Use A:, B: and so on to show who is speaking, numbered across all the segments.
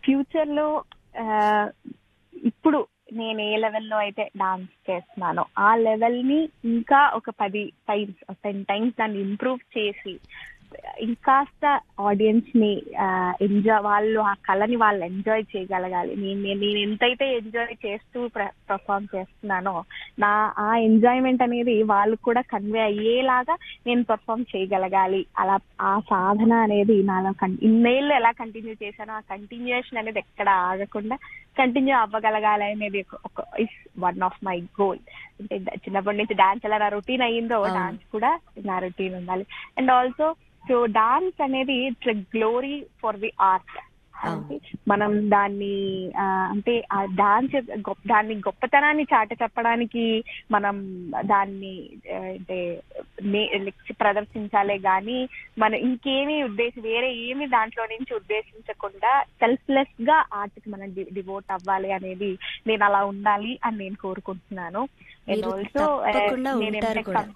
A: Future లో ఆ, ఇప్పుడు నేను ఏ లెవెల్లో అయితే డాన్స్ చేస్తున్నానో ఆ లెవెల్ ని ఇంకా ఒక పది టైమ్స్ టెన్ టైమ్స్ దాన్ని ఇంప్రూవ్ చేసి ఇంకాస్త ఆడియన్స్ ని ఎంజాయ్ వాళ్ళు ఆ కళని వాళ్ళు ఎంజాయ్ చేయగలగాలి నేను నేను నేను ఎంతైతే ఎంజాయ్ చేస్తూ పర్ఫామ్ చేస్తున్నానో నా ఆ ఎంజాయ్మెంట్ అనేది వాళ్ళు కూడా కన్వే అయ్యేలాగా నేను పర్ఫామ్ చేయగలగాలి అలా ఆ సాధన అనేది నాలో కన్- ఇన్నేళ్ళు ఎలా కంటిన్యూ చేశానో ఆ కంటిన్యూషన్ అనేది ఎక్కడ ఆగకుండా కంటిన్యూ అవ్వగలగాలి అనేది ఒక- ఒక is one of my goal అంటే ద- చిన్నప్పటి నుంచి డాన్స్ ఎలా నా రొటీన్ అయ్యిందో
B: అవును.
A: డాన్స్ కూడా నా రొటీన్ ఉండాలి అండ్ ఆల్సో సో డాన్స్ అనేది it's glory for the art అంటే మనం దాన్ని ఆ, అంటే ఆ డాన్స్ దాన్ని గొప్పతనాన్ని చాట చెప్పడానికి మనం దాన్ని ఆ, అంటే నే- ప్రదర్శించాలే గాని మనం ఇంకేమీ ఉద్దేశం వేరే ఏమి దాంట్లో నుంచి ఉద్దేశించకుండా సెల్ఫ్లెస్ గా ఆర్ట్ కి మనం డివోట్ అవ్వాలి అనేది నేను అలా ఉండాలి అని నేను కోరుకుంటున్నాను అండ్
B: మీరు
A: ఆల్సో
B: తప్పకుండా ఉంటారు కూడా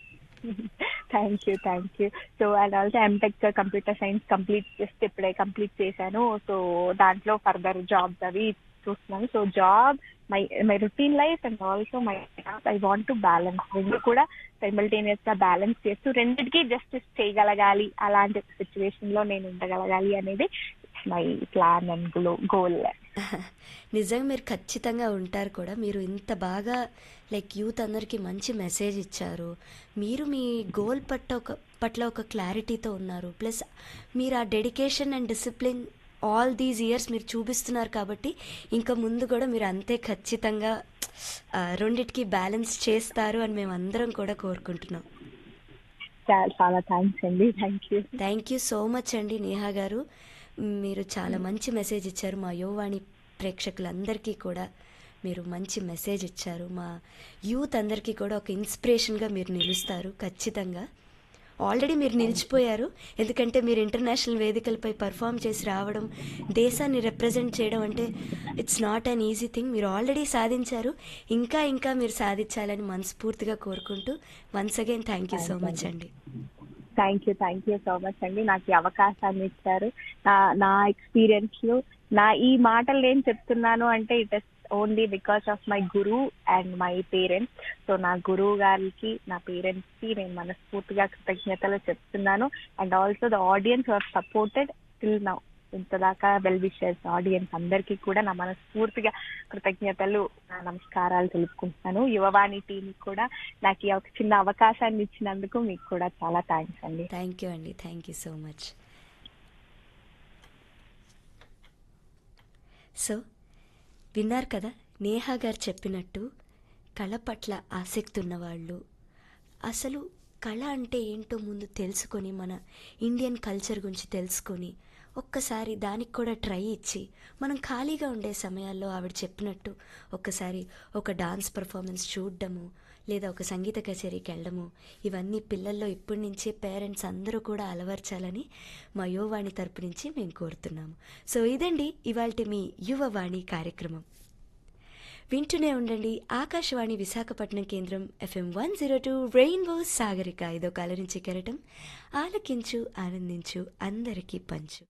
A: thank you thank you so and also MTech computer science complete చేస్తే ఇప్పుడే కంప్లీట్ చేశాను సో దాంట్లో ఫర్దర్ జాబ్స్ అవి చూస్తున్నాను so job my my routine life and also my I want to balance రెండు కూడా సైమల్టేనియస్ గా బ్యాలెన్స్ చేస్తూ రెండిటికి జస్టిస్ చేయగలగాలి అలాంటి సిచ్యువేషన్ లో నేను ఉండగలగాలి అనేది మై ప్లాన్ అండ్ గోల్
B: నిజంగా మీరు ఖచ్చితంగా ఉంటారు కూడా మీరు ఇంత బాగా లైక్ యూత్ అందరికీ మంచి మెసేజ్ ఇచ్చారు మీరు మీ గోల్ పట్ల ఒక పట్ల ఒక క్లారిటీతో ఉన్నారు ప్లస్ మీరు ఆ dedication and discipline all these years మీరు చూపిస్తున్నారు కాబట్టి ఇంకా ముందు కూడా మీరు అంతే ఖచ్చితంగా ఆ, రెండిటికి బ్యాలెన్స్ చేస్తారు అని మేము అందరం కూడా కోరుకుంటున్నాం
A: చాలా థ్యాంక్స్ అండి thank you
B: thank you so much అండి నేహా గారు మీరు చాలా మంచి మెసేజ్ ఇచ్చారు మా యువవాణి ప్రేక్షకులందరికీ కూడా మీరు మంచి మెసేజ్ ఇచ్చారు మా యూత్ అందరికీ కూడా ఒక ఇన్స్పిరేషన్గా మీరు నిలుస్తారు ఖచ్చితంగా ఆల్రెడీ మీరు నిలిచిపోయారు ఎందుకంటే మీరు ఇంటర్నేషనల్ వేదికలపై పర్ఫామ్ చేసి రావడం దేశాన్ని రిప్రజెంట్ చేయడం అంటే it's not an easy thing మీరు ఆల్రెడీ సాధించారు ఇంకా ఇంకా మీరు సాధించాలని మనస్ఫూర్తిగా కోరుకుంటూ once again thank you so much అండి
A: thank you thank you so much అండి నాకు ఈ అవకాశాన్ని ఇచ్చారు నా నా ఎక్స్పీరియన్స్ లో నా ఈ మాటలు నేను చెప్తున్నాను అంటే it is only because of my guru and my parents so నా గురువు గారికి నా పేరెంట్స్ కి నేను మనస్ఫూర్తిగా కృతజ్ఞతలు చెప్తున్నాను and also the audience are supported till now ఇంతదాకా వెల్ విషర్స్ ఆడియన్స్ అందరికీ కూడా నా మనస్ఫూర్తిగా కృతజ్ఞతలు నా నమస్కారాలు తెలుపుకుంటున్నాను యువవాణి టీం కూడా నాకు ఈ ఒక చిన్న అవకాశాన్ని ఇచ్చినందుకు మీకు కూడా చాలా థ్యాంక్స్ అండి
B: థ్యాంక్ యూ అండి thank you so much so విన్నారు కదా నేహా గారు చెప్పినట్టు కళ పట్ల ఆసక్తి ఉన్నవాళ్ళు అసలు కళ అంటే ఏంటో ముందు తెలుసుకొని మన ఇండియన్ కల్చర్ గురించి తెలుసుకొని ఒక్కసారి దానికి కూడా ట్రై ఇచ్చి మనం ఖాళీగా ఉండే సమయాల్లో ఆవిడ చెప్పినట్టు ఒక్కసారి ఒక డాన్స్ పర్ఫార్మెన్స్ చూడడము లేదా ఒక సంగీత కచేరీకి వెళ్ళడము ఇవన్నీ పిల్లల్లో ఇప్పటి నుంచే పేరెంట్స్ అందరూ కూడా అలవర్చాలని మా యువవాణి తరపు నుంచి మేము కోరుతున్నాము సో ఇదండి ఇవాళ మీ యువవాణి కార్యక్రమం వింటూనే ఉండండి ఆకాశవాణి విశాఖపట్నం కేంద్రం FM one zero two rainbow Sagarika ఇదో కలరించి కెరటం ఆలకించు ఆనందించు అందరికీ పంచు